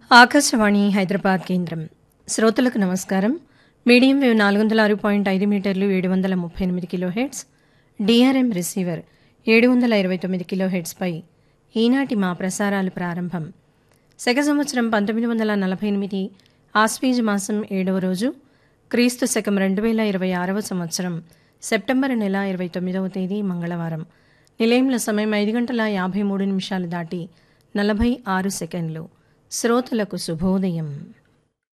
ఆకాశవాణి హైదరాబాద్ కేంద్రం శ్రోతలకు నమస్కారం మీడియం వేవ్ నాలుగు వందల ఆరు పాయింట్ ఐదు మీటర్లు ఏడు వందల ముప్పై ఎనిమిది కిలో హెడ్స్ డిఆర్ఎం రిసీవర్ ఏడు వందల ఇరవై తొమ్మిది కిలో హెడ్స్పై ఈనాటి మా ప్రసారాలు ప్రారంభం శక సంవత్సరం పంతొమ్మిది వందల నలభై ఎనిమిది ఆస్వీజ్ మాసం ఏడవ రోజు క్రీస్తు శకం రెండు వేల ఇరవై ఆరవ సంవత్సరం సెప్టెంబర్ నెల ఇరవై తొమ్మిదవ తేదీ మంగళవారం నిలయంలో సమయం ఐదు గంటల యాభై మూడు నిమిషాలు దాటి నలభై ఆరు సెకండ్లు శ్రోతలకు శుభోదయం